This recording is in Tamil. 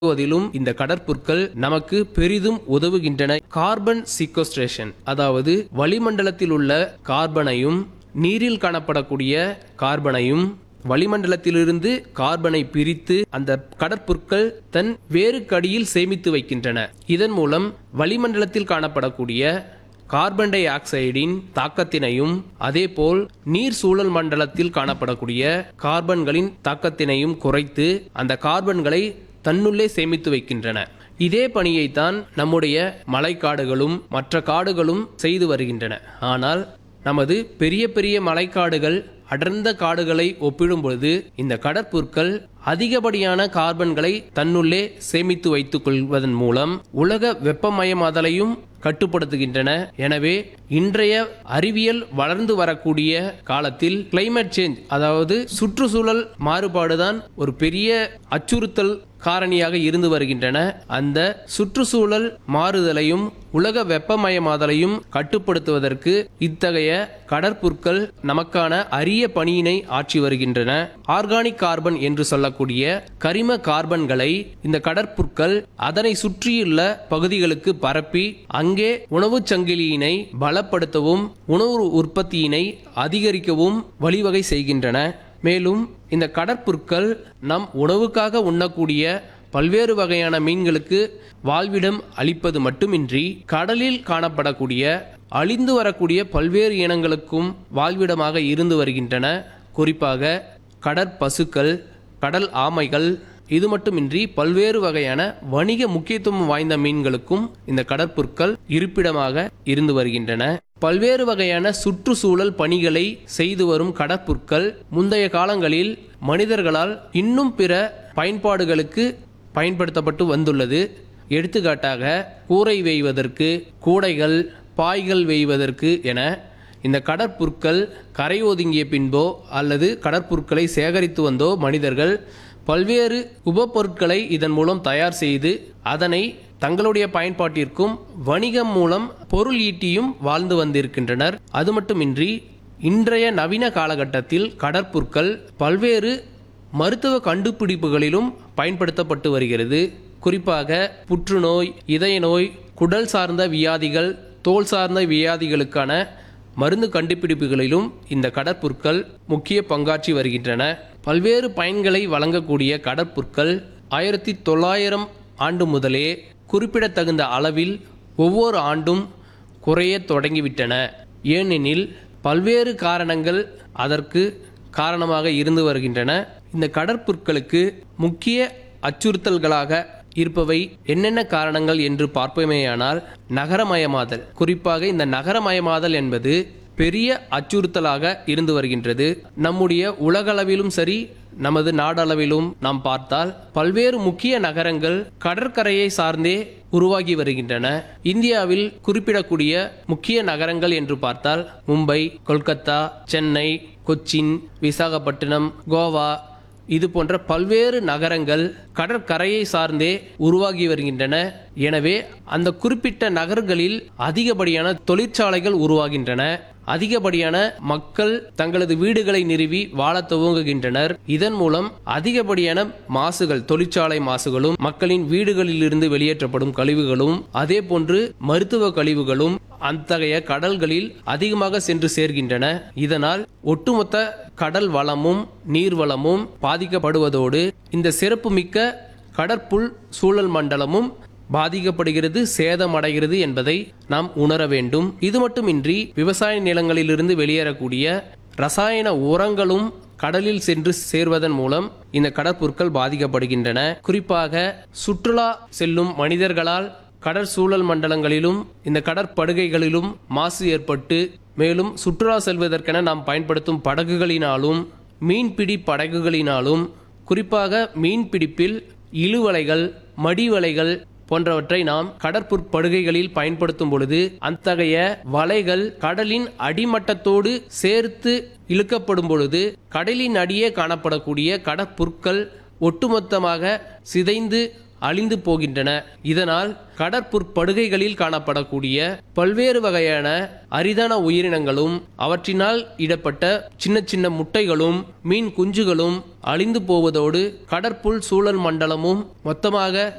வதிலும் இந்த கடற்புற்கள் நமக்கு பெரிதும் உதவுகின்றன கார்பன் சீக்வஸ்ட்ரேஷன் அதாவது வளிமண்டலத்தில் உள்ள கார்பனையும் நீரில் காணப்படக்கூடிய கார்பனையும் வளிமண்டலத்திலிருந்து கார்பனை பிரித்து அந்த கடற்புற்கள் தன் வேருக்கடியில் சேமித்து வைக்கின்றன இதன் மூலம் வளிமண்டலத்தில் காணப்படக்கூடிய கார்பன் டை ஆக்சைடின் தாக்கத்தினையும் அதேபோல் நீர் சூழல் மண்டலத்தில் காணப்படக்கூடிய கார்பன்களின் தாக்கத்தினையும் குறைத்து அந்த கார்பன்களை தன்னுள்ளே சேமித்து வைக்கின்றன இதே பணியைத்தான் நம்முடைய மலைக்காடுகளும் மற்ற காடுகளும் செய்து வருகின்றன ஆனால் நமது பெரிய பெரிய மலைக்காடுகள் அடர்ந்த காடுகளை ஒப்பிடும் பொழுது இந்த கடற்புற்கள் அதிகப்படியான கார்பன்களை தன்னுள்ளே சேமித்து வைத்துக் கொள்வதன் மூலம் உலக வெப்பமயமாதலையும் கட்டுப்படுத்துகின்றன எனவே இன்றைய அறிவியல் வளர்ந்து வரக்கூடிய காலத்தில் கிளைமேட் சேஞ்ச் அதாவது சுற்றுச்சூழல் மாறுபாடுதான் ஒரு பெரிய அச்சுறுத்தல் காரணியாக இருந்து வருகின்றன அந்த சுற்றுச்சூழல் மாறுதலையும் உலக வெப்பமயமாதலையும் கட்டுப்படுத்துவதற்கு இத்தகைய கடற்புற்கள் நமக்கான அரிய பணியினை ஆற்றி வருகின்றன ஆர்கானிக் கார்பன் என்று சொல்லக்கூடிய கரிம கார்பன்களை இந்த கடற்புற்கள் அதனை சுற்றியுள்ள பகுதிகளுக்கு பரப்பி அங்கே உணவுச் சங்கிலியினை பலப்படுத்தவும் உணவு உற்பத்தியினை அதிகரிக்கவும் வழிவகை செய்கின்றன மேலும் இந்த கடற்புற்கள் நம் உணவுக்காக உண்ணக்கூடிய பல்வேறு வகையான மீன்களுக்கு வாழ்விடம் அளிப்பது மட்டுமின்றி கடலில் காணப்படக்கூடிய அழிந்து வரக்கூடிய பல்வேறு இனங்களுக்கும் வாழ்விடமாக இருந்து வருகின்றன குறிப்பாக கடற்பசுக்கள் கடல் ஆமைகள் இது மட்டுமின்றி பல்வேறு வகையான வணிக முக்கியத்துவம் வாய்ந்த மீன்களுக்கும் இந்த கடற்புற்கள் இருப்பிடமாக இருந்து வருகின்றன பல்வேறு வகையான சுற்றுச்சூழல் பணிகளை செய்து வரும் கடற்புற்கள் முந்தைய காலங்களில் மனிதர்களால் இன்னும் பிற பயன்பாடுகளுக்கு பயன்படுத்தப்பட்டு வந்துள்ளது எடுத்துக்காட்டாக கூரை வேய்வதற்கு கூடைகள் பாய்கள் வேய்வதற்கு என இந்த கடற்புற்கள் கரை ஒதுங்கிய பின்போ அல்லது கடற்புற்களை சேகரித்து வந்தோ மனிதர்கள் பல்வேறு உபப்பொருட்களை இதன் மூலம் தயார் செய்து அதனை தங்களுடைய பயன்பாட்டிற்கும் வணிகம் மூலம் பொருள் ஈட்டியும் வாழ்ந்து வந்திருக்கின்றனர் அது மட்டுமின்றி இன்றைய நவீன காலகட்டத்தில் கடற்புற்கள் பல்வேறு மருத்துவ கண்டுபிடிப்புகளிலும் பயன்படுத்தப்பட்டு வருகிறது குறிப்பாக புற்றுநோய் இதய நோய் குடல் சார்ந்த வியாதிகள் தோல் சார்ந்த வியாதிகளுக்கான மருந்து கண்டுபிடிப்புகளிலும் இந்த கடற்புற்கள் முக்கிய பங்காற்றி வருகின்றன பல்வேறு பயன்களை வழங்கக்கூடிய கடற்புற்கள் ஆயிரத்தி தொள்ளாயிரம் ஆண்டு முதலே குறிப்பிடத்தகுந்த அளவில் ஒவ்வொரு ஆண்டும் குறையத் தொடங்கிவிட்டன ஏனெனில் பல்வேறு காரணங்கள் அதற்கு காரணமாக இருந்து வருகின்றன இந்த கடற்புற்களுக்கு முக்கிய அச்சுறுத்தல்களாக இருப்பவை என்னென்ன காரணங்கள் என்று பார்ப்போமேயானால் நகரமயமாதல் குறிப்பாக இந்த நகரமயமாதல் என்பது பெரிய அச்சுறுத்தலாக இருந்து வருகின்றது நம்முடைய உலகளவிலும் சரி நமது நாடளவிலும் நாம் பார்த்தால் பல்வேறு முக்கிய நகரங்கள் கடற்கரையை சார்ந்தே உருவாகி வருகின்றன இந்தியாவில் குறிப்பிடக்கூடிய முக்கிய நகரங்கள் என்று பார்த்தால் மும்பை கொல்கத்தா சென்னை கொச்சின் விசாகப்பட்டினம் கோவா இது போன்ற பல்வேறு நகரங்கள் கடற்கரையை சார்ந்தே உருவாகி வருகின்றன எனவே அந்த குறிப்பிட்ட நகர்களில் அதிகப்படியான தொழிற்சாலைகள் உருவாகின்றன அதிகப்படியான மக்கள் தங்களது வீடுகளை நிறுவி வாழ துவங்குகின்றனர் இதன் மூலம் அதிகப்படியான மாசுகள் தொழிற்சாலை மாசுகளும் மக்களின் வீடுகளில் இருந்து வெளியேற்றப்படும் கழிவுகளும் அதே போன்று மருத்துவ கழிவுகளும் அத்தகைய கடல்களில் அதிகமாக சென்று சேர்கின்றன இதனால் ஒட்டுமொத்த கடல் வளமும் நீர் வளமும் பாதிக்கப்படுவதோடு இந்த சிறப்புமிக்க கடற்புல் சூழல் மண்டலமும் பாதிக்கப்படுகிறது சேதமடைகிறது என்பதை நாம் உணர வேண்டும் இது மட்டுமின்றி விவசாய நிலங்களிலிருந்து வெளியேறக்கூடிய ரசாயன உரங்களும் கடலில் சென்று சேர்வதன் மூலம் இந்த கடற்பொருட்கள் பாதிக்கப்படுகின்றன குறிப்பாக சுற்றுலா செல்லும் மனிதர்களால் கடற்சூழல் மண்டலங்களிலும் இந்த கடற்படுகைகளிலும் மாசு ஏற்பட்டு மேலும் சுற்றுலா செல்வதற்கென நாம் பயன்படுத்தும் படகுகளினாலும் மீன்பிடி படகுகளினாலும் குறிப்பாக மீன்பிடிப்பில் இழுவலைகள் மடிவலைகள் போன்றவற்றை நாம் கடற்புற்படுகைகளில் பயன்படுத்தும் பொழுது அத்தகைய வலைகள் கடலின் அடிமட்டத்தோடு சேர்த்து இழுக்கப்படும் பொழுது கடலின் அடியே காணப்படக்கூடிய கடற்புற்கள் ஒட்டுமொத்தமாக சிதைந்து அழிந்து போகின்றன இதனால் கடற்புற்படுகைகளில் காணப்படக்கூடிய பல்வேறு வகையான அரிதான உயிரினங்களும் அவற்றினால் இடப்பட்ட சின்ன சின்ன முட்டைகளும் மீன் குஞ்சுகளும் அழிந்து போவதோடு கடற்புல் சூழல் மண்டலமும் மொத்தமாக